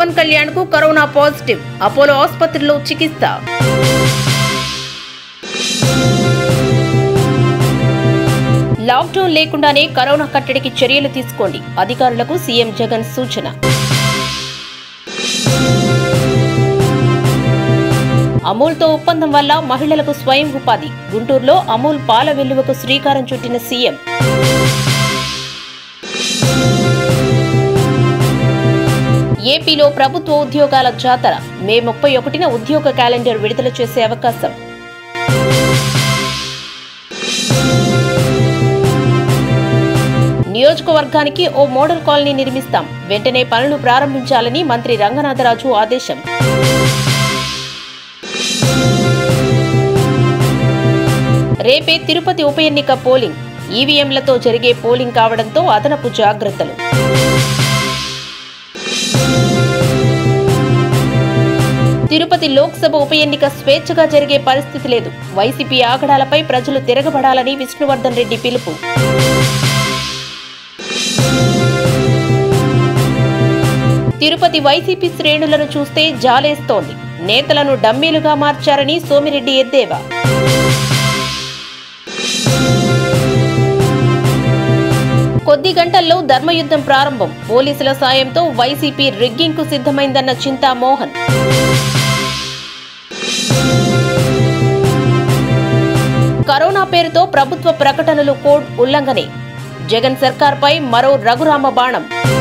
పవన్ కళ్యాణ్ కు corona positive Apollo ఆసుపత్రిలో చికిత్స లాక్డౌన్ లేకుండానే కరోనా కట్టడికి చర్యలు తీసుకోండి అధికారులకు సీఎం జగన్ సూచన అమూల్తో ఒప్పందం వల్ల మహిళలకు స్వయం ఉపాధి గుంటూరులో అమూల్ పాల వెల్లువకు శ్రీకారం చుట్టిన సీఎం ఏపీలో ప్రభుత్వ ఉద్యోగాల జాతర మే ముప్పై ఒకటిన ఉద్యోగ క్యాలెండర్ విడుదల చేసే అవకాశం నియోజకవర్గానికి ఓ మోడల్ కాలనీ నిర్మిస్తాం వెంటనే పనులు ప్రారంభించాలని మంత్రి రంగనాథరాజు ఆదేశం రేపే తిరుపతి ఉప ఎన్నిక పోలింగ్ ఈవీఎంలతో జరిగే పోలింగ్ కావడంతో అదనపు జాగ్రత్తలు తిరుపతి లోక్సభ ఉప ఎన్నిక స్వేచ్ఛగా జరిగే పరిస్థితి లేదు వైసీపీ ఆగడాలపై ప్రజలు తిరగబడాలని విష్ణువర్ధన్ రెడ్డి పిలుపు తిరుపతి వైసీపీ శ్రేణులను చూస్తే జాలేస్తోంది నేతలను డమ్మీలుగా మార్చారని సోమిరెడ్డి ఎద్దేవా కొద్ది గంటల్లో ధర్మయుద్ధం ప్రారంభం పోలీసుల సాయంతో వైసీపీ రిగ్గింగ్ కు సిద్ధమైందన్న చింతామోహన్ కరోనా పేరుతో ప్రభుత్వ ప్రకటనలు కోడ్ ఉల్లంఘనే జగన్ సర్కార్పై మరో రఘురామ బాణం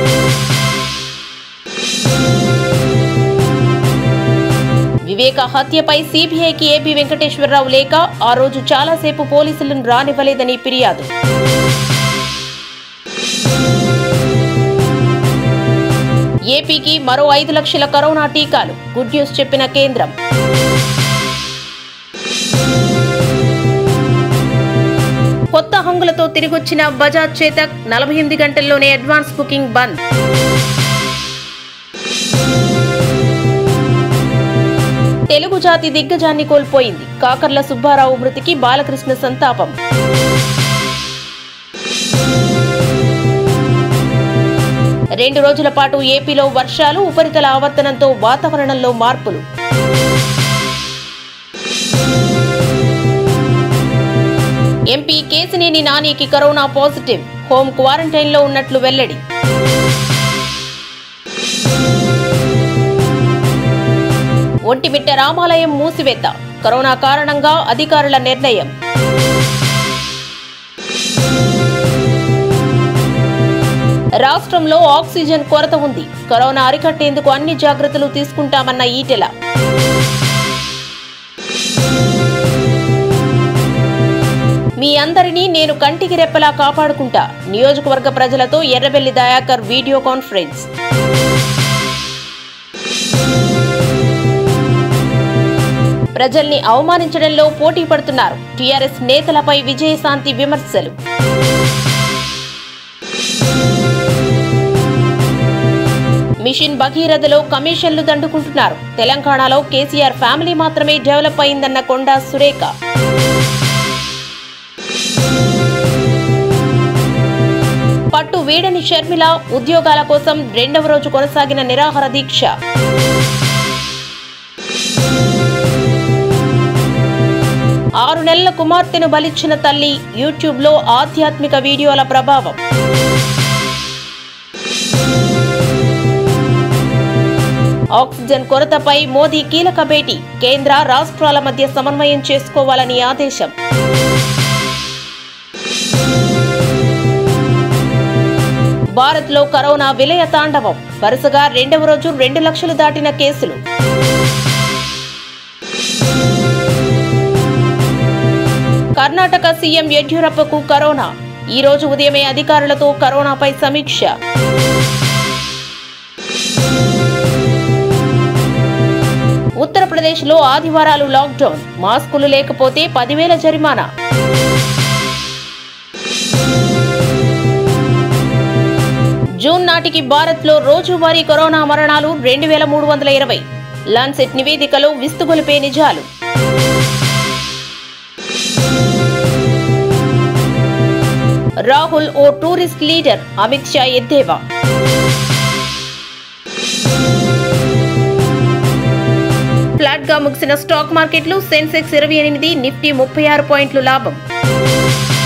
వివేక హత్యపై సీబీఐకి ఏపీ వెంకటేశ్వరరావు లేక ఆ రోజు చాలాసేపు పోలీసులను రానివ్వలేదని ఫిర్యాదు ఏపీకి మరో ఐదు లక్షల కరోనా టీకాలు గుడ్ న్యూస్ చెప్పిన కేంద్రం కొత్త హంగులతో తిరిగొచ్చిన బజాజ్ చేతక్ నలభై ఎనిమిది గంటల్లోనే అడ్వాన్స్ బుకింగ్ బంద్ తెలుగు జాతి దిగ్గజాన్ని కోల్పోయింది కాకర్ల సుబ్బారావు మృతికి బాలకృష్ణ సంతాపం రెండు రోజుల పాటు ఏపీలో వర్షాలు ఉపరితల ఆవర్తనంతో వాతావరణంలో మార్పులు ఎంపీ కేసినేని నానికి కరోనా పాజిటివ్ హోం క్వారంటైన్లో ఉన్నట్లు వెల్లడి ఒంటిమిట్ట రామాలయం మూసివేత కరోనా కారణంగా అధికారుల నిర్ణయం రాష్ట్రంలో ఆక్సిజన్ కొరత ఉంది కరోనా అరికట్టేందుకు అన్ని జాగ్రత్తలు తీసుకుంటామన్న ఈటెల మీ అందరినీ నేను కంటికి రెప్పలా కాపాడుకుంటా నియోజకవర్గ ప్రజలతో ఎర్రబెల్లి దయాకర్ వీడియో కాన్ఫరెన్స్ ప్రజల్ని అవమానించడంలో పోటీ పడుతున్నారు టీఆర్ఎస్ నేతలపై విజయశాంతి విమర్శలు మిషన్ భగీరథలో కమిషన్లు దండుకుంటున్నారు తెలంగాణలో కేసీఆర్ ఫ్యామిలీ మాత్రమే డెవలప్ అయిందన్న కొండా సురేఖ పట్టు వీడని షర్మిల ఉద్యోగాల కోసం రెండవ రోజు కొనసాగిన నిరాహార దీక్ష ఆరు నెలల కుమార్తెను బలిచ్చిన తల్లి యూట్యూబ్లో ఆధ్యాత్మిక వీడియోల ప్రభావం ఆక్సిజన్ కొరతపై మోదీ కీలక భేటీ కేంద్ర రాష్ట్రాల మధ్య సమన్వయం చేసుకోవాలని ఆదేశం భారత్లో కరోనా విలయ తాండవం వరుసగా రెండవ రోజు రెండు లక్షలు దాటిన కేసులు కర్ణాటక సీఎం యడ్యూరప్పకు కరోనా ఈ రోజు ఉదయమే అధికారులతో కరోనాపై సమీక్ష ఉత్తరప్రదేశ్లో ఆదివారాలు లాక్డౌన్ మాస్కులు లేకపోతే పదివేల జరిమానా జూన్ నాటికి భారత్లో రోజువారీ కరోనా మరణాలు రెండు వేల మూడు వందల ఇరవై లాన్సెట్ నివేదికలో విస్తుగొలిపే నిజాలు రాహుల్ ఓ టూరిస్ట్ లీడర్ అమిత్ షా ఎద్దేవా ఫ్లాట్ గా ముగిసిన స్టాక్ మార్కెట్లు సెన్సెక్స్ ఇరవై ఎనిమిది నిఫ్టీ ముప్పై ఆరు పాయింట్లు లాభం